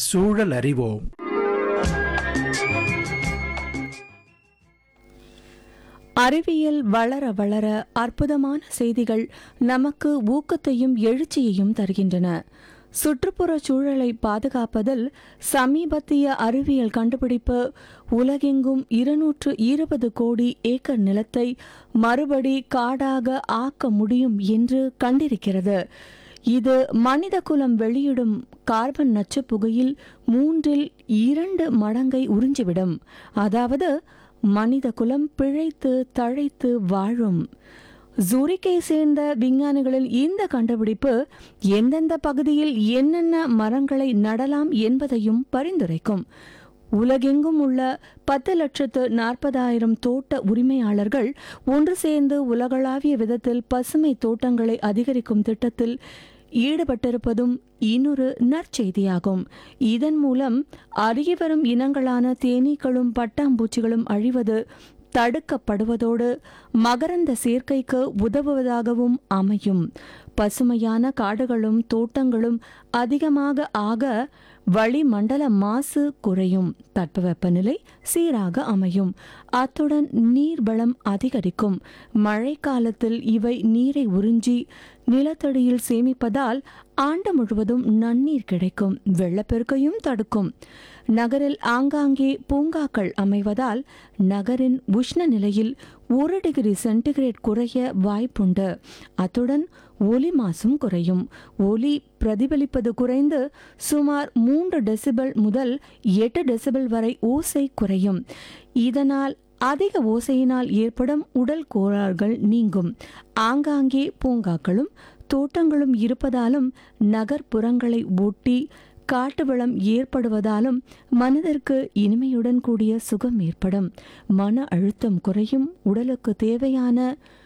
சூழல் அறிவோம் அறிவியல் வளர வளர அற்புதமான செய்திகள் நமக்கு ஊக்கத்தையும் எழுச்சியையும் தருகின்றன சுற்றுப்புற சூழலை பாதுகாப்பதில் சமீபத்திய அறிவியல் கண்டுபிடிப்பு உலகெங்கும் இருநூற்று இருபது கோடி ஏக்கர் நிலத்தை மறுபடி காடாக ஆக்க முடியும் என்று கண்டிருக்கிறது இது மனிதகுலம் வெளியிடும் கார்பன் நச்சுப் புகையில் மூன்றில் இரண்டு மடங்கை உறிஞ்சிவிடும் அதாவது மனிதகுலம் பிழைத்து தழைத்து வாழும் ஜூரிக்கை சேர்ந்த விஞ்ஞானிகளின் இந்த கண்டுபிடிப்பு எந்தெந்த பகுதியில் என்னென்ன மரங்களை நடலாம் என்பதையும் பரிந்துரைக்கும் உலகெங்கும் உள்ள பத்து லட்சத்து நாற்பதாயிரம் தோட்ட உரிமையாளர்கள் ஒன்று சேர்ந்து உலகளாவிய விதத்தில் பசுமை தோட்டங்களை அதிகரிக்கும் திட்டத்தில் ஈடுபட்டிருப்பதும் இன்னொரு நற்செய்தியாகும் இதன் மூலம் அருகி வரும் இனங்களான தேனீக்களும் பட்டாம்பூச்சிகளும் அழிவது தடுக்கப்படுவதோடு மகரந்த சேர்க்கைக்கு உதவுவதாகவும் அமையும் பசுமையான காடுகளும் தோட்டங்களும் அதிகமாக ஆக வளிமண்டல மாசு குறையும் தட்பவெப்பநிலை சீராக அமையும் அத்துடன் நீர்வளம் அதிகரிக்கும் மழை காலத்தில் இவை நீரை உறிஞ்சி நிலத்தடியில் சேமிப்பதால் ஆண்டு முழுவதும் நன்னீர் கிடைக்கும் வெள்ளப்பெருக்கையும் தடுக்கும் நகரில் ஆங்காங்கே பூங்காக்கள் அமைவதால் நகரின் உஷ்ண நிலையில் ஒரு டிகிரி சென்டிகிரேட் குறைய வாய்ப்புண்டு அத்துடன் ஒலி மாசும் குறையும் ஒலி பிரதிபலிப்பது குறைந்து சுமார் மூன்று டெசிபல் முதல் எட்டு டெசிபல் வரை ஓசை குறையும் இதனால் அதிக ஓசையினால் ஏற்படும் உடல் கோளாறுகள் நீங்கும் ஆங்காங்கே பூங்காக்களும் தோட்டங்களும் இருப்பதாலும் நகர்ப்புறங்களை ஒட்டி காட்டு வளம் ஏற்படுவதாலும் மனதிற்கு இனிமையுடன் கூடிய சுகம் ஏற்படும் மன அழுத்தம் குறையும் உடலுக்கு தேவையான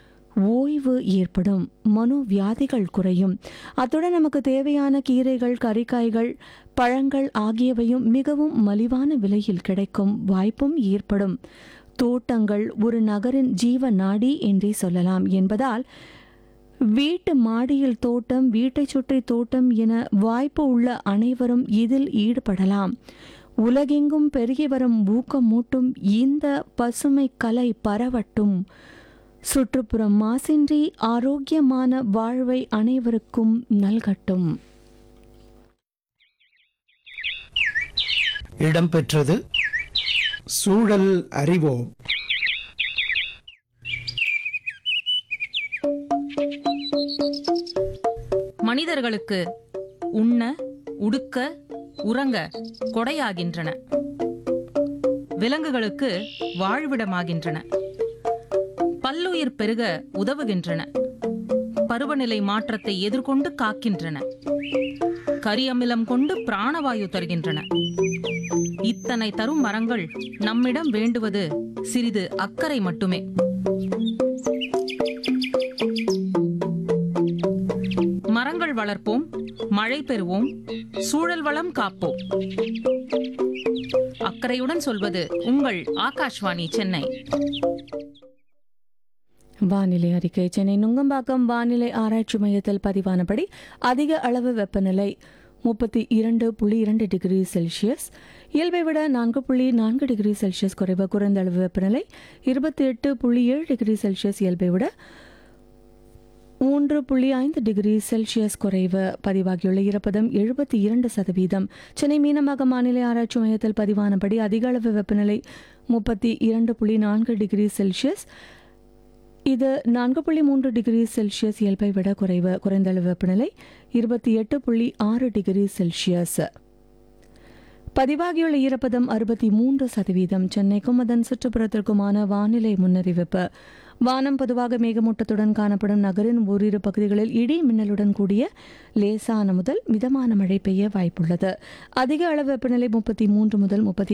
ஓய்வு ஏற்படும் மனோவியாதிகள் குறையும் அத்துடன் நமக்கு தேவையான கீரைகள் கறிக்காய்கள் பழங்கள் ஆகியவையும் மிகவும் மலிவான விலையில் கிடைக்கும் வாய்ப்பும் ஏற்படும் தோட்டங்கள் ஒரு நகரின் ஜீவ நாடி என்றே சொல்லலாம் என்பதால் வீட்டு மாடியில் தோட்டம் வீட்டைச் சுற்றி தோட்டம் என வாய்ப்பு உள்ள அனைவரும் இதில் ஈடுபடலாம் உலகெங்கும் பெருகி வரும் ஊக்கமூட்டும் இந்த பசுமை கலை பரவட்டும் சுற்றுப்புறம் மாசின்றி ஆரோக்கியமான வாழ்வை அனைவருக்கும் நல்கட்டும் இடம்பெற்றது சூழல் அறிவோம் மனிதர்களுக்கு உண்ண உடுக்க உறங்க கொடையாகின்றன விலங்குகளுக்கு வாழ்விடமாகின்றன பல்லுயிர் பெருக உதவுகின்றன பருவநிலை மாற்றத்தை எதிர்கொண்டு காக்கின்றன கரியமிலம் கொண்டு பிராணவாயு தருகின்றன இத்தனை தரும் மரங்கள் நம்மிடம் வேண்டுவது சிறிது அக்கறை மட்டுமே மரங்கள் வளர்ப்போம் மழை பெறுவோம் சூழல் வளம் காப்போம் அக்கறையுடன் சொல்வது உங்கள் ஆகாஷ்வாணி சென்னை வானிலை அறிக்கை சென்னை நுங்கம்பாக்கம் வானிலை ஆராய்ச்சி மையத்தில் பதிவானபடி அதிக அளவு வெப்பநிலை முப்பத்தி இரண்டு புள்ளி இரண்டு டிகிரி செல்சியஸ் இயல்பை விட நான்கு புள்ளி நான்கு டிகிரி செல்சியஸ் குறைவு குறைந்த அளவு வெப்பநிலை இருபத்தி எட்டு புள்ளி ஏழு டிகிரி செல்சியஸ் இயல்பை விட மூன்று புள்ளி ஐந்து டிகிரி செல்சியஸ் குறைவு பதிவாகியுள்ள ஈரப்பதம் எழுபத்தி இரண்டு சதவீதம் சென்னை மீனமாக வானிலை ஆராய்ச்சி மையத்தில் பதிவானபடி அதிக அளவு வெப்பநிலை முப்பத்தி இரண்டு புள்ளி நான்கு டிகிரி செல்சியஸ் இது நான்கு புள்ளி மூன்று டிகிரி செல்சியஸ் இயல்பை விட குறைவு குறைந்த அளவு வெப்பநிலை இருபத்தி எட்டு புள்ளி ஆறு டிகிரி செல்சியஸ் பதிவாகியுள்ள ஈரப்பதம் அறுபத்தி மூன்று சதவீதம் சென்னைக்கும் அதன் சுற்றுப்புறத்திற்குமான வானிலை முன்னறிவிப்பு வானம் பொதுவாக மேகமூட்டத்துடன் காணப்படும் நகரின் ஓரிரு பகுதிகளில் இடி மின்னலுடன் கூடிய லேசான முதல் மிதமான மழை பெய்ய வாய்ப்புள்ளது அதிக அளவு வெப்பநிலை முப்பத்தி மூன்று முதல் முப்பத்தி